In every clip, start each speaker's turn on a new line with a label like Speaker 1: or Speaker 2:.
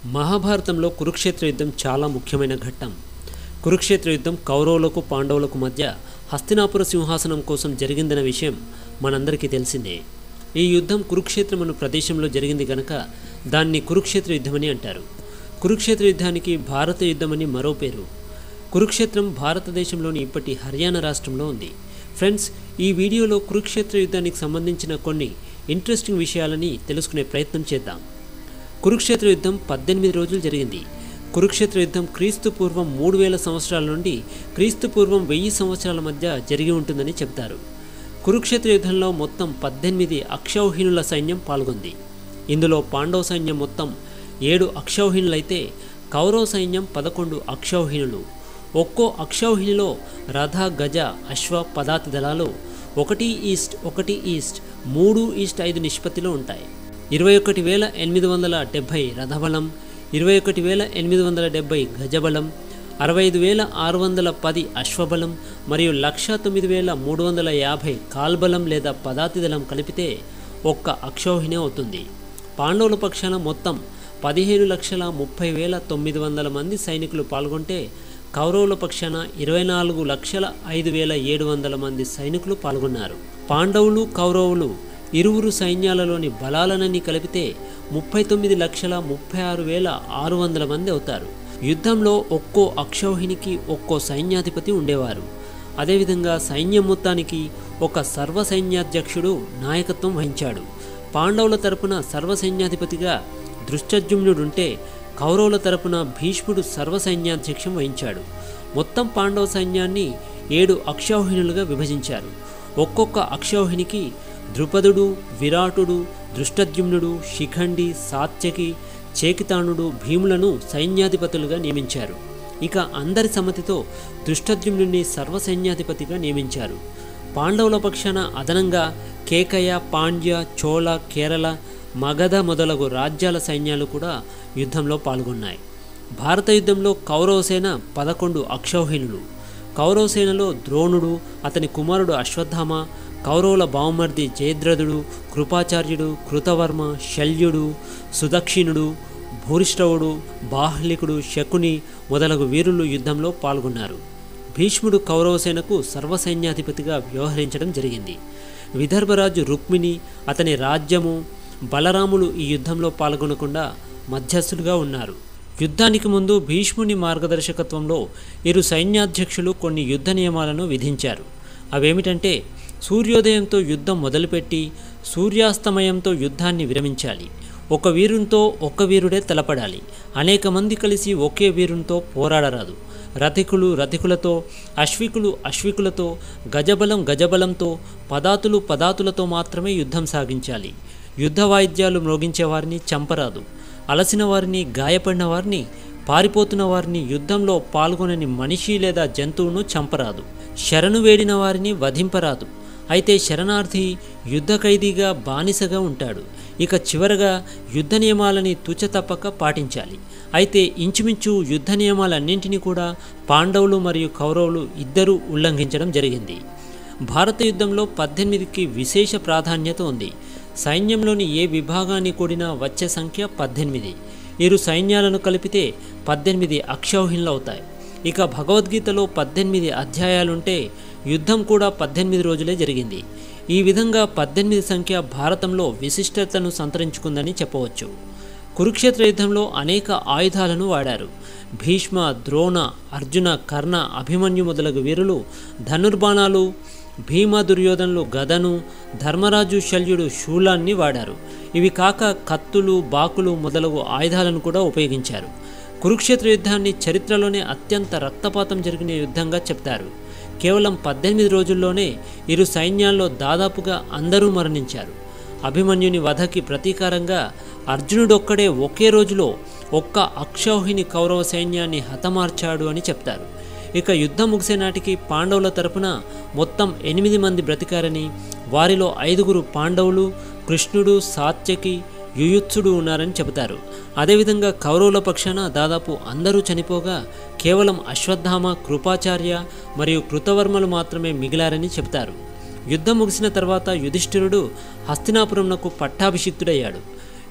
Speaker 1: మహాభారతంలో కురుక్షేత్ర యుద్ధం చాలా ముఖ్యమైన ఘట్టం కురుక్షేత్ర యుద్ధం కౌరవులకు పాండవులకు మధ్య హస్తినాపుర సింహాసనం కోసం జరిగిందన్న విషయం మనందరికీ తెలిసిందే ఈ యుద్ధం కురుక్షేత్రం అను ప్రదేశంలో జరిగింది గనక దాన్ని కురుక్షేత్ర యుద్ధమని అంటారు కురుక్షేత్ర యుద్ధానికి భారత యుద్ధమని మరో పేరు కురుక్షేత్రం భారతదేశంలోని ఇప్పటి హర్యానా రాష్ట్రంలో ఉంది ఫ్రెండ్స్ ఈ వీడియోలో కురుక్షేత్ర యుద్ధానికి సంబంధించిన కొన్ని ఇంట్రెస్టింగ్ విషయాలని తెలుసుకునే ప్రయత్నం చేద్దాం కురుక్షేత్ర యుద్ధం పద్దెనిమిది రోజులు జరిగింది కురుక్షేత్ర యుద్ధం క్రీస్తు పూర్వం మూడు వేల సంవత్సరాల నుండి క్రీస్తు పూర్వం వెయ్యి సంవత్సరాల మధ్య జరిగి ఉంటుందని చెప్తారు కురుక్షేత్ర యుద్ధంలో మొత్తం పద్దెనిమిది అక్షౌహిణుల సైన్యం పాల్గొంది ఇందులో పాండవ సైన్యం మొత్తం ఏడు అక్షౌహిణులైతే కౌరవ సైన్యం పదకొండు అక్షౌహిణులు ఒక్కో అక్షౌహిణిలో రథ గజ అశ్వ పదాతి దళాలు ఒకటి ఈస్ట్ ఒకటి ఈస్ట్ మూడు ఈస్ట్ ఐదు నిష్పత్తిలో ఉంటాయి ఇరవై ఒకటి వేల ఎనిమిది వందల డెబ్భై రథబలం ఇరవై ఒకటి వేల ఎనిమిది వందల డెబ్భై గజబలం అరవై ఐదు వేల ఆరు వందల పది అశ్వబలం మరియు లక్ష తొమ్మిది వేల మూడు వందల యాభై కాల్బలం లేదా పదాతి దళం కలిపితే ఒక్క అక్షౌహిణి అవుతుంది పాండవుల పక్షాన మొత్తం పదిహేను లక్షల ముప్పై వేల తొమ్మిది వందల మంది సైనికులు పాల్గొంటే కౌరవుల పక్షాన ఇరవై నాలుగు లక్షల ఐదు వేల ఏడు వందల మంది సైనికులు పాల్గొన్నారు పాండవులు కౌరవులు ఇరువురు సైన్యాలలోని బలాలనని కలిపితే ముప్పై తొమ్మిది లక్షల ముప్పై ఆరు వేల ఆరు వందల మంది అవుతారు యుద్ధంలో ఒక్కో అక్షౌహిణికి ఒక్కో సైన్యాధిపతి ఉండేవారు అదేవిధంగా సైన్యం మొత్తానికి ఒక సర్వ సైన్యాధ్యక్షుడు నాయకత్వం వహించాడు పాండవుల తరపున సర్వ సైన్యాధిపతిగా దృష్టజుమ్నుడుంటే కౌరవుల తరపున భీష్ముడు సర్వ సైన్యాధ్యక్షం వహించాడు మొత్తం పాండవ సైన్యాన్ని ఏడు అక్షౌహిణులుగా విభజించారు ఒక్కొక్క అక్షౌహిణికి ద్రుపదుడు విరాటుడు దృష్టద్యుమ్నుడు శిఖండి సాత్యకి చేకితానుడు భీములను సైన్యాధిపతులుగా నియమించారు ఇక అందరి సమ్మతితో దృష్టద్యుమ్నుని సర్వసైన్యాధిపతిగా నియమించారు పాండవుల పక్షాన అదనంగా కేకయ పాండ్య చోళ కేరళ మగధ మొదలగు రాజ్యాల సైన్యాలు కూడా యుద్ధంలో పాల్గొన్నాయి భారత యుద్ధంలో కౌరవసేన పదకొండు అక్షౌహిణులు కౌరవసేనలో ద్రోణుడు అతని కుమారుడు అశ్వత్థామ కౌరవుల బావమర్ది జయద్రథుడు కృపాచార్యుడు కృతవర్మ శల్యుడు సుదక్షిణుడు భూరిష్ఠవుడు బాహ్లికుడు శకుని మొదలగు వీరులు యుద్ధంలో పాల్గొన్నారు భీష్ముడు కౌరవసేనకు సర్వసైన్యాధిపతిగా వ్యవహరించడం జరిగింది విదర్భరాజు రుక్మిణి అతని రాజ్యము బలరాములు ఈ యుద్ధంలో పాల్గొనకుండా మధ్యస్థులుగా ఉన్నారు యుద్ధానికి ముందు భీష్ముని మార్గదర్శకత్వంలో ఇరు సైన్యాధ్యక్షులు కొన్ని యుద్ధ నియమాలను విధించారు అవేమిటంటే సూర్యోదయంతో యుద్ధం మొదలుపెట్టి సూర్యాస్తమయంతో యుద్ధాన్ని విరమించాలి ఒక వీరునితో ఒక్క వీరుడే తలపడాలి అనేక మంది కలిసి ఒకే వీరునితో పోరాడరాదు రథికులు రథికులతో అశ్వికులు అశ్వికులతో గజబలం గజబలంతో పదాతులు పదాతులతో మాత్రమే యుద్ధం సాగించాలి యుద్ధ వాయిద్యాలు మ్రోగించే వారిని చంపరాదు అలసిన వారిని గాయపడిన వారిని పారిపోతున్న వారిని యుద్ధంలో పాల్గొనని మనిషి లేదా జంతువును చంపరాదు శరణు వేడిన వారిని వధింపరాదు అయితే శరణార్థి యుద్ధ ఖైదీగా బానిసగా ఉంటాడు ఇక చివరగా యుద్ధ నియమాలని తుచతప్పక పాటించాలి అయితే ఇంచుమించు యుద్ధ నియమాలన్నింటినీ కూడా పాండవులు మరియు కౌరవులు ఇద్దరూ ఉల్లంఘించడం జరిగింది భారత యుద్ధంలో పద్దెనిమిదికి విశేష ప్రాధాన్యత ఉంది సైన్యంలోని ఏ విభాగాన్ని కూడినా వచ్చే సంఖ్య పద్దెనిమిది ఇరు సైన్యాలను కలిపితే పద్దెనిమిది అక్షౌహిణులు అవుతాయి ఇక భగవద్గీతలో పద్దెనిమిది అధ్యాయాలుంటే యుద్ధం కూడా పద్దెనిమిది రోజులే జరిగింది ఈ విధంగా పద్దెనిమిది సంఖ్య భారతంలో విశిష్టతను సంతరించుకుందని చెప్పవచ్చు కురుక్షేత్ర యుద్ధంలో అనేక ఆయుధాలను వాడారు భీష్మ ద్రోణ అర్జున కర్ణ అభిమన్యు మొదలగు వీరులు ధనుర్బాణాలు భీమ దుర్యోధనులు గదను ధర్మరాజు శల్యుడు శూలాన్ని వాడారు ఇవి కాక కత్తులు బాకులు మొదలగు ఆయుధాలను కూడా ఉపయోగించారు కురుక్షేత్ర యుద్ధాన్ని చరిత్రలోనే అత్యంత రక్తపాతం జరిగిన యుద్ధంగా చెప్తారు కేవలం పద్దెనిమిది రోజుల్లోనే ఇరు సైన్యాల్లో దాదాపుగా అందరూ మరణించారు అభిమన్యుని వధకి ప్రతీకారంగా అర్జునుడొక్కడే ఒకే రోజులో ఒక్క అక్షౌహిణి కౌరవ సైన్యాన్ని హతమార్చాడు అని చెప్తారు ఇక యుద్ధం ముగిసే నాటికి పాండవుల తరపున మొత్తం ఎనిమిది మంది బ్రతికారని వారిలో ఐదుగురు పాండవులు కృష్ణుడు సాత్యకి యుయుత్సుడు ఉన్నారని చెబుతారు అదేవిధంగా కౌరవుల పక్షాన దాదాపు అందరూ చనిపోగా కేవలం అశ్వత్థామ కృపాచార్య మరియు కృతవర్మలు మాత్రమే మిగిలారని చెబుతారు యుద్ధం ముగిసిన తర్వాత యుధిష్ఠిరుడు హస్తినాపురంనకు పట్టాభిషిక్తుడయ్యాడు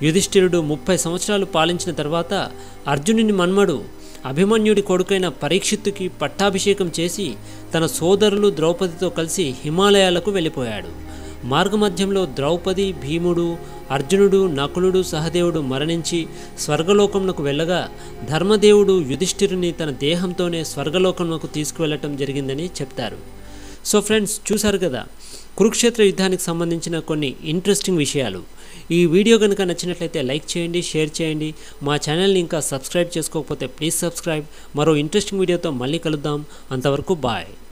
Speaker 1: యుధిష్ఠిరుడు ముప్పై సంవత్సరాలు పాలించిన తర్వాత అర్జునుని మన్మడు అభిమన్యుడి కొడుకైన పరీక్షిత్తుకి పట్టాభిషేకం చేసి తన సోదరులు ద్రౌపదితో కలిసి హిమాలయాలకు వెళ్ళిపోయాడు మార్గమధ్యంలో ద్రౌపది భీముడు అర్జునుడు నకులుడు సహదేవుడు మరణించి స్వర్గలోకమునకు వెళ్ళగా ధర్మదేవుడు యుధిష్ఠిరుని తన దేహంతోనే స్వర్గలోకమునకు తీసుకువెళ్ళటం జరిగిందని చెప్తారు సో ఫ్రెండ్స్ చూశారు కదా కురుక్షేత్ర యుద్ధానికి సంబంధించిన కొన్ని ఇంట్రెస్టింగ్ విషయాలు ఈ వీడియో కనుక నచ్చినట్లయితే లైక్ చేయండి షేర్ చేయండి మా ఛానల్ని ఇంకా సబ్స్క్రైబ్ చేసుకోకపోతే ప్లీజ్ సబ్స్క్రైబ్ మరో ఇంట్రెస్టింగ్ వీడియోతో మళ్ళీ కలుద్దాం అంతవరకు బాయ్